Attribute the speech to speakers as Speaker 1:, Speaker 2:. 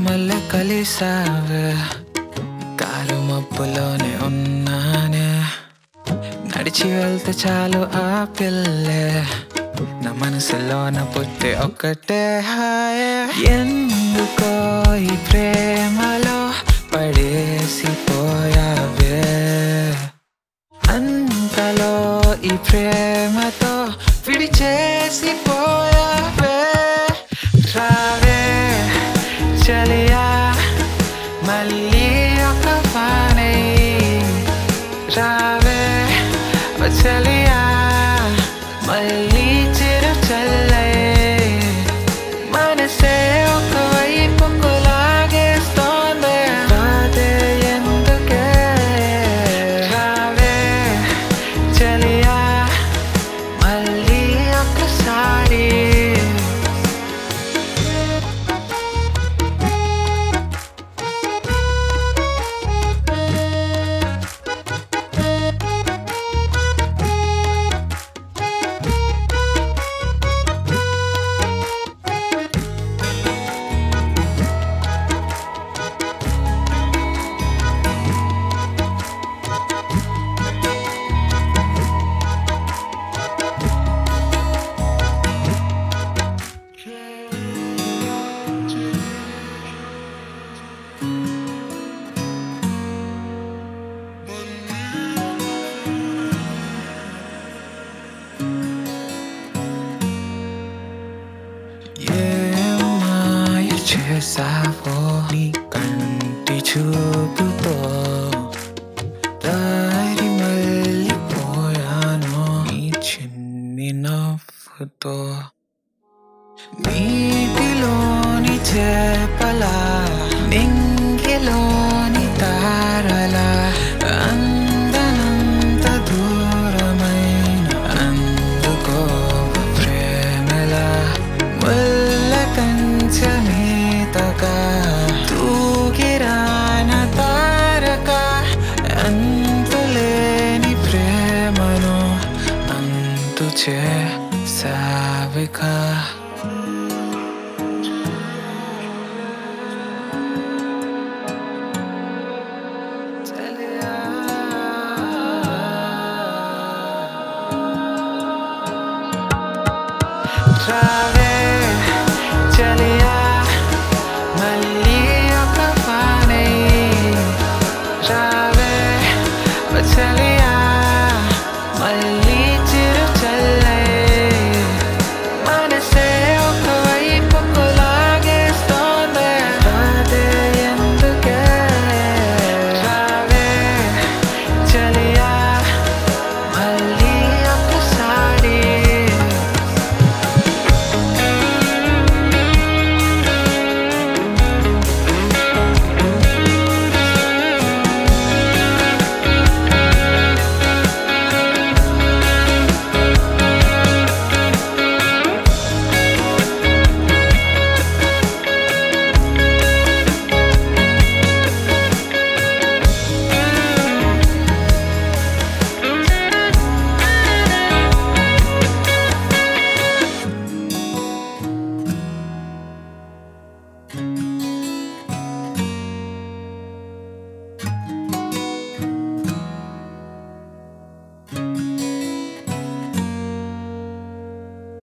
Speaker 1: మళ్ళీ కలిసావే కారు మబ్బులోనే ఉన్నానే నడిచి వెళ్తే చాలు ఆ పిల్లే నా మనసులోన పుట్టి ఒక్కటే హాయ్ ఎందుకో ఈ ప్రేమలో పడేసి పోయావే అంతలో ఈ ప్రేమతో విడిచేసి పోయావే రావే చలియా మళ్ళీ ఒక పానై రావే ఓ చలియా మళ్ళీ చిరు చల్లై మనసే ఒక వైపుకు లాగేస్తోంది బాధే ఎందుకే రావే చలియా మళ్ళీ ఒక్కసారి ఏమాయ చేసావో నీ కంటి చూపుతో దారి మళ్ళీపోయాను నీ చిన్ని నవ్వుతో నీటిలోని చేపలా నింగిలోని తారలా అందనంత దూరమైన అందుకో ప్రేమలా ముల్ల కంచమీతగా తూగిరాన తారక అంతులేని ప్రేమను అంతు చే